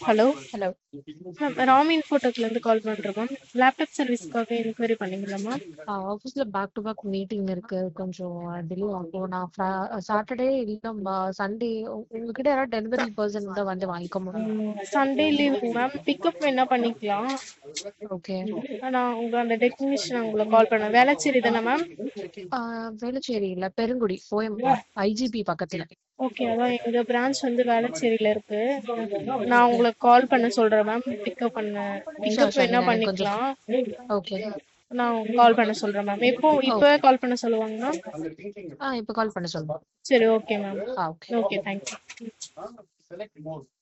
hello hello ma'am Ram இன்ஃபோடெக்லேருந்து call பண்ணுறோம் ma'am laptop சர்வீஸ்க்காக என்கொயரி பண்ணீங்களா மேம் ஆஃபீஸ்ல பேக் டு பேக் மீட்டிங் இருக்கு கொஞ்சம் டிலே ஆகும் நான் சாட்டர்டே இல்லை சண்டே உங்ககிட்ட யாராவது டெலிவரி பர்சன் தான் வந்து வாங்கிக்க முடியும் சண்டே லீவ் மேம் பிக்கப் வேணா பண்ணிக்கலாம் ஓகே நான் உங்கள் அந்த டெக்னீஷியன் உங்களை கால் பண்ணேன் வேளச்சேரி தானே மேம் வேலுச்சேரி இல்ல பெருங்குடி போயம் ஐஜிபி பக்கத்துல ஓகே அதான் எங்கள் பிரான்ச் வந்து வேளச்சேரியில் இருக்கு நான் உங்களுக்கு கால் பண்ண சொல்கிறேன் மேம் பிக்கப் பண்ண பிக்கப் sure, வேணா நீங்க எனக்கு கொஞ்சம் பண்ணிக்கலாம் ஓகே நான் கால் பண்ண சொல்கிறேன் மேம் எப்போ இப்போ கால் பண்ண சொல்லுவாங்க மேம் ஆ இப்போ கால் பண்ண சொல்லுங்க சரி ஓகே மேம் ஆ ஓகே ஓகே தேங்க்யூ